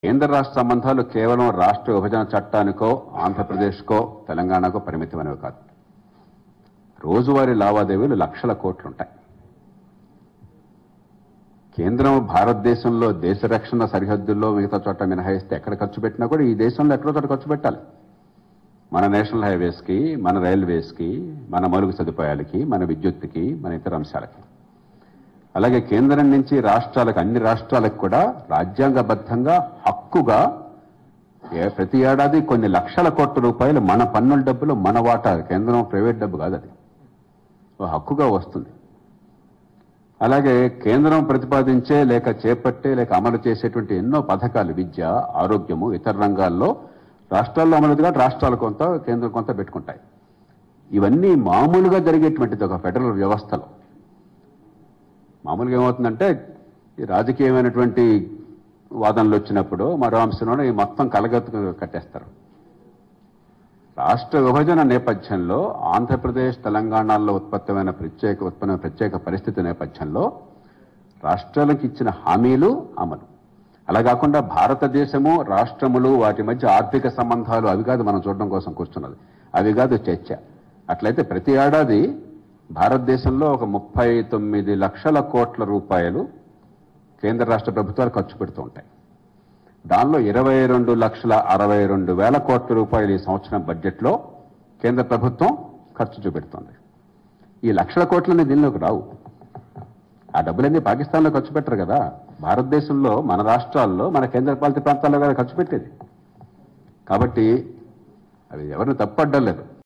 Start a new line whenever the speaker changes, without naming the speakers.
కేంద్ర రాష్ట్ర సంబంధాలు కేవలం రాష్ట్ర విభజన చట్టానికో ఆంధ్రప్రదేశ్కో తెలంగాణకో పరిమితమైనవి కాదు రోజువారీ లావాదేవీలు లక్షల కోట్లుంటాయి కేంద్రం భారతదేశంలో దేశ రక్షణ సరిహద్దుల్లో మిగతా చోట మినహాయిస్తే ఎక్కడ ఖర్చు పెట్టినా కూడా ఈ దేశంలో ఎక్కడో చోట ఖర్చు పెట్టాలి మన నేషనల్ హైవేస్కి మన రైల్వేస్కి మన మరుగు సదుపాయాలకి మన విద్యుత్తుకి మన ఇతర అంశాలకి అలాగే కేంద్రం నుంచి రాష్ట్రాలకు అన్ని రాష్ట్రాలకు కూడా రాజ్యాంగబద్ధంగా హక్కుగా ఏ- ప్రతి ఏడాది కొన్ని లక్షల కోట్ల రూపాయలు మన పన్నుల డబ్బులు మన వాటా కేంద్రం ప్రైవేట్ డబ్బు కాదు అది ఓ హక్కుగా వస్తుంది అలాగే కేంద్రం ప్రతిపాదించే లేక చేపట్టే లేక అమలు చేసేటువంటి ఎన్నో పథకాలు విద్య ఆరోగ్యము ఇతర రంగాల్లో రాష్ట్రాల్లో అమలుగా రాష్ట్రాలు కొంత కేంద్రం కొంత పెట్టుకుంటాయి ఇవన్నీ మామూలుగా జరిగేటువంటిది ఒక ఫెడరల్ వ్యవస్థలో మామూలుగా ఏమవుతుందంటే ఈ రాజకీయమైనటువంటి వాదనలు వచ్చినప్పుడు మరో అంశంలో ఈ మొత్తం కలగత్తు కట్టేస్తారు రాష్ట్ర విభజన నేపథ్యంలో ఆంధ్రప్రదేశ్ తెలంగాణలో ఉత్పత్తమైన ప్రత్యేక ఉత్పన్న ప్రత్యేక పరిస్థితి నేపథ్యంలో రాష్ట్రాలకు ఇచ్చిన హామీలు అమలు అలా కాకుండా భారతదేశము రాష్ట్రములు వాటి మధ్య ఆర్థిక సంబంధాలు అవి కాదు మనం చూడడం కోసం కూర్చున్నది అవి కాదు చర్చ అట్లయితే ప్రతి ఏడాది భారతదేశంలో ఒక ముప్పై తొమ్మిది లక్షల కోట్ల రూపాయలు కేంద్ర రాష్ట్ర ప్రభుత్వాలు ఖర్చు పెడుతూ ఉంటాయి దానిలో ఇరవై రెండు లక్షల అరవై రెండు వేల కోట్ల రూపాయలు ఈ సంవత్సరం బడ్జెట్లో కేంద్ర ప్రభుత్వం ఖర్చు చూపెడుతోంది ఈ లక్షల కోట్లన్నీ దీనిలోకి రావు ఆ డబ్బులన్నీ పాకిస్తాన్లో ఖర్చు పెట్టరు కదా భారతదేశంలో మన రాష్ట్రాల్లో మన కేంద్ర పాలిత ప్రాంతాల్లో కదా ఖర్చు పెట్టేది కాబట్టి అవి ఎవరిని తప్పడ్డం లేదు